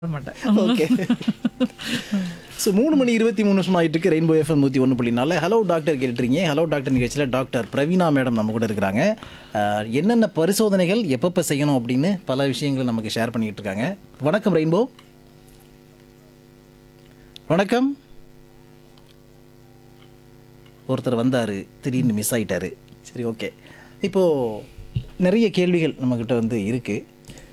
மாட்டேன் okay so மூணு மணி இருபத்தி மூணு நிமிஷம் ஆயிட்டு இருக்கு ரெயின்போ எஃப்எம் நூற்றி ஒன்று புள்ளி நாலு ஹலோ டாக்டர் கேட்டுருக்கீங்க ஹலோ டாக்டர் நிகழ்ச்சியில் டாக்டர் பிரவீனா மேடம் நம்ம கூட இருக்கிறாங்க அஹ், என்னென்ன பரிசோதனைகள் எப்பப்போ செய்யணும் அப்படின்னு பல விஷயங்களை நமக்கு ஷேர் பண்ணிக்கிட்டு இருக்காங்க வணக்கம் ரெயின்போ வணக்கம் ஒருத்தர் வந்தார் திடீர்னு மிஸ் ஆயிட்டாரு சரி ஓகே இப்போது நிறைய கேள்விகள் நம்மக்கிட்ட வந்து இருக்குது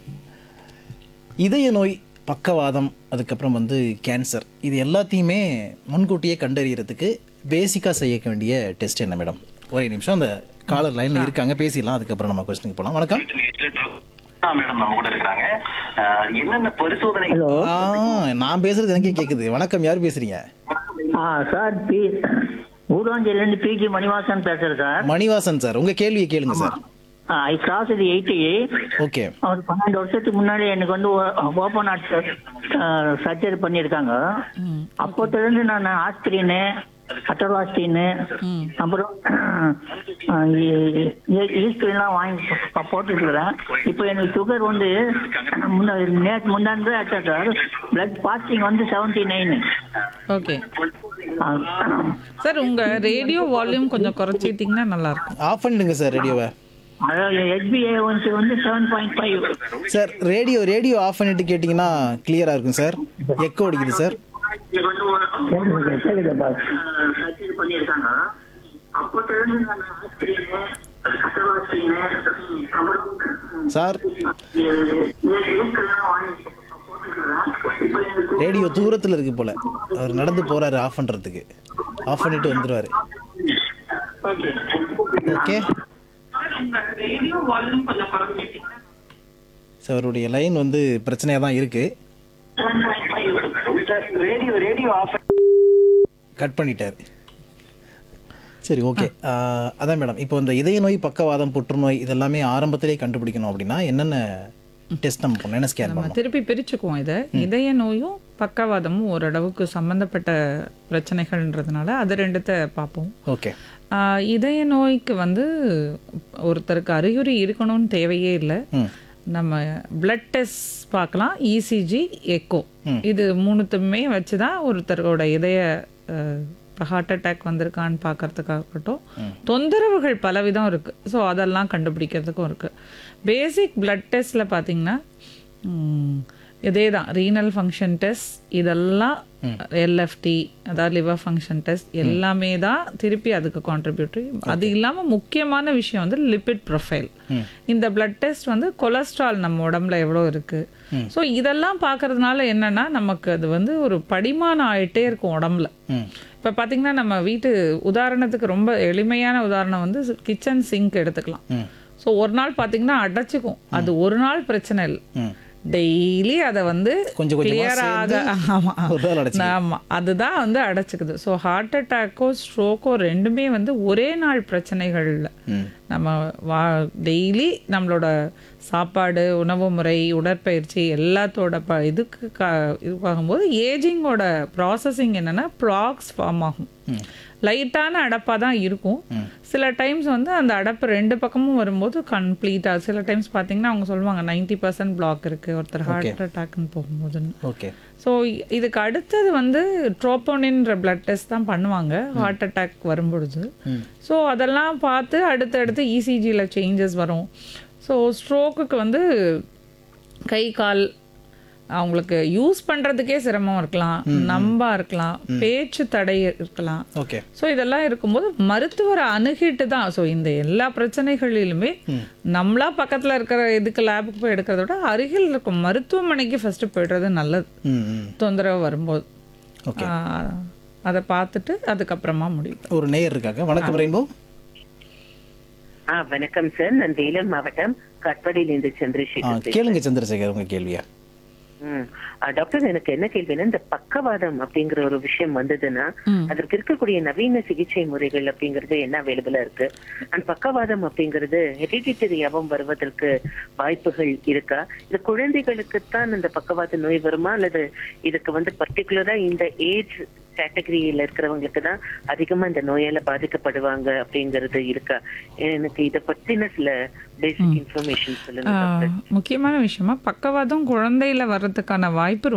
இதய நோய் பக்கவாதம் அதுக்கப்புறம் வந்து கேன்சர் இது எல்லாத்தையுமே முன்கூட்டியே கண்டறியறதுக்கு பேசிக்காக செய்ய வேண்டிய டெஸ்ட் என்ன மேடம் ஒரே நிமிஷம் அந்த காலர் லைனில் இருக்காங்க பேசிடலாம் அதுக்கப்புறம் நம்ம கொஸ்டினுக்கு போகலாம் வணக்கம் ஆ, மேடம் நம்ம கூட இருக்காங்க ஆ, என்னென்ன பரிசோதனை ஆ நான் பேசுறது எனக்கே கேட்குது வணக்கம் யார் பேசுறீங்க ஆ சார் பி ஊராஞ்சலிருந்து பிஜி மணிவாசன் பேசுறேன் சார் மணிவாசன் சார் உங்க கேள்வியை கேளுங்க சார் ஐ கிராஸ் இது எயிட்டி ஓகே ஒரு பன்னெண்டு வருஷத்துக்கு முன்னாடி எனக்கு வந்து ஓப்பன் ஹார்ட் சர்ஜரி பண்ணியிருக்காங்க அப்போத்திலிருந்து நான் ஆஸ்திரின்னு அட்டர்வாஸ்டின்னு அப்புறம் ஈஸ்ட்ரின்லாம் வாங்கி ப- போட்டுட்டு இருக்கிறேன் இப்போ எனக்கு சுகர் வந்து முன்ன நேற்று முன்னாடி ஆச்சா சார் பிளட் பாஸ்டிங் வந்து செவன்டி நைனு ஓகே சார் உங்க ரேடியோ வால்யூம் கொஞ்சம் குறைச்சிட்டிங்கன்னா நல்லா இருக்கும் ஆஃப் பண்ணிடுங்க சார் ரேடியோவை அதாவது ஹெச்பிஏ வந்து வந்து seven point five sir radio radio off பண்ணிட்டு கேட்டிங்கன்னா கிளியராக இருக்கும் சார் எக்கோ அடிக்குது சார் சர்ஜரி பண்ணியிருக்காங்க அப்போத்திலிருந்து நான் ஆஸ்திரின்னு அட்டர்வாஸ்டின்னு அப்புறம் சார் ஈஸ்ட்ரின்லாம் வாங்கி போட்டுட்டு இருக்கிறேன் இப்போ எனக்கு ரேடியோ தூரத்தில் இருக்கு போல அவர் நடந்து போறாரு ஆஃப் பண்றதுக்கு ஆஃப் பண்ணிட்டு வந்துருவாரு ஓகே ஸோ அவருடைய லைன் வந்து பிரச்சனையாக தான் இருக்கு ரேடியோ ரேடியோ ஆஃப் கட் பண்ணிட்டார் சரி ஓகே அதான் மேடம் இப்போ இந்த இதய நோய் பக்கவாதம் புற்றுநோய் இதெல்லாமே ஆரம்பத்திலே கண்டுபிடிக்கணும் அப்படின்னா என்னென்ன டெஸ்ட் நம்ம பண்ணணும் என்ன ஸ்கேன் நம்ம பண்ணணும் திருப்பி பிரிச்சுக்குவோம் இதை இதய நோயும் பக்கவாதமும் ஓரளவுக்கு சம்பந்தப்பட்ட பிரச்சனைகள்ன்றதுனால அது ரெண்டுத்த பார்ப்போம் ஓகே ஆஹ் இதய நோய்க்கு வந்து ஒருத்தருக்கு அறிகுறி இருக்கணும்னு தேவையே இல்லை ம் நம்ம பிளட் டெஸ்ட் பார்க்கலாம் இசிஜி எக்கோ இது மூணுத்துமே வச்சு தான் ஒருத்தரோட இதய ஹார்ட் அட்டாக் வந்திருக்கான்னு பார்க்கறதுக்காகட்டும் தொந்தரவுகள் பலவிதம் இருக்கு ஸோ அதெல்லாம் கண்டுபிடிக்கிறதுக்கும் இருக்கு பேசிக் பிளட் டெஸ்ட்ல பார்த்தீங்கன்னா ம், இதே தான் ரீனல் ஃபங்க்ஷன் டெஸ்ட் இதெல்லாம் எல்எஃப்டி அதாவது லிவர் ஃபங்க்ஷன் டெஸ்ட் எல்லாமே தான் திருப்பி அதுக்கு கான்ட்ரிபியூட்டரி அது இல்லாமல் முக்கியமான விஷயம் வந்து லிபிட் ப்ரொஃபைல் இந்த பிளட் டெஸ்ட் வந்து கொலஸ்ட்ரால் நம்ம உடம்புல எவ்வளோ இருக்கு ஸோ இதெல்லாம் பார்க்கறதுனால என்னன்னா நமக்கு அது வந்து ஒரு படிமானம் ஆயிட்டே இருக்கும் உடம்புல ம் இப்போ பார்த்தீங்கன்னா நம்ம வீட்டு உதாரணத்துக்கு ரொம்ப எளிமையான உதாரணம் வந்து கிச்சன் சிங்க் எடுத்துக்கலாம் ம் ஸோ ஒரு நாள் பார்த்தீங்கன்னா அடைச்சிக்கும் அது ஒரு நாள் பிரச்சனை இல்லை ம் டெய்லி அதை வந்து கொஞ்சம் கொஞ்சமா clear ஆக சேர்ந்து ஆமா ஒரு நாள் அடைச்சிக்கும். ஆமா அதுதான் வந்து அடைச்சிக்குது ஸோ ஹார்ட் அட்டாக்கோ ஸ்ட்ரோக்கோ ரெண்டுமே வந்து ஒரே நாள் பிரச்சனைகள்ல ம் நம்ம வா டெய்லி நம்மளோட சாப்பாடு உணவு முறை உடற்பயிற்சி எல்லாத்தோட ப இதுக்கு க இதுவாகும்போது ஏஜிங்கோட ப்ராசஸிங் என்னன்னா ப்ராக்ஸ் ஃபார்ம் ஆகும் லைட்டான அடப்பாக தான் இருக்கும் சில டைம்ஸ் வந்து அந்த அடப்பு ரெண்டு பக்கமும் வரும்போது கம்ப்ளீட்டாக சில டைம்ஸ் பார்த்தீங்கன்னா அவங்க சொல்லுவாங்க நைன்டி பர்சன்ட் பிளாக் இருக்குது ஒருத்தர் ஹார்ட் அட்டாக்னு போகும்போதுன்னு ஓகே ஸோ இதுக்கு அடுத்தது வந்து ட்ரோப்போனின்ற பிளட் டெஸ்ட் தான் பண்ணுவாங்க ஹார்ட் அட்டாக் வரும்பொழுது ஸோ அதெல்லாம் பார்த்து அடுத்தடுத்து இசிஜியில் சேஞ்சஸ் வரும் ஸோ ஸ்ட்ரோக்குக்கு வந்து கை கால் அவங்களுக்கு யூஸ் பண்ணுறதுக்கே சிரமம் இருக்கலாம் நம்பா இருக்கலாம் பேச்சு தடை இருக்கலாம் ஓகே ஸோ இதெல்லாம் இருக்கும்போது மருத்துவரை அணுகிட்டு தான் ஸோ இந்த எல்லா பிரச்சனைகளிலுமே நம்மளா பக்கத்தில் இருக்கிற இதுக்கு லேபுக்கு போய் எடுக்கிறத விட அருகில் இருக்கும் மருத்துவமனைக்கு ஃபர்ஸ்ட் போய்டுறது நல்லது ம் ம் தொந்தரவு வரும்போது ஓகே ஆஹ், அதை பார்த்துட்டு அதுக்கப்புறமா முடியும் ஒரு நேயர் இருக்காங்க வணக்கம் ரெயின்போ ஆ வணக்கம் சார் நான் வேலூர் மாவட்டம் கட்படியிலிருந்து ஆ சந்திரசேகர் கேளுங்க சந்திரசேகர் உங்க கேள்வியா ம். ஆ, டாக்டர் எனக்கு என்ன கேள்வினா இந்த பக்கவாதம் அப்படிங்கிற ஒரு விஷயம் வந்ததுன்னா அதற்கு இருக்கக்கூடிய நவீன சிகிச்சை முறைகள் அப்படிங்கிறது என்ன அவைலபிளா இருக்கு அண்ட் பக்கவாதம் அப்படிங்கிறது ஹெரிடிட்டரியாவும் வருவதற்கு வாய்ப்புகள் இருக்கா இது குழந்தைகளுக்குத்தான் இந்த பக்கவாத நோய் வருமா அல்லது இதுக்கு வந்து பர்டிகுலரா இந்த ஏஜ் கேட்டகரியில இருக்கிறவங்களுக்கு தான் அதிகமா இந்த நோயால பாதிக்கப்படுவாங்க அப்படிங்கிறது இருக்கா எனக்கு இத பத்தின சில பேசிக் இன்ஃபர்மேஷன் சொல்லுங்க டாக்டர் ஆஹ், முக்கியமான விஷயமா பக்கவாதம் குழந்தையில வர்றதுக்கான வாய்ப்பு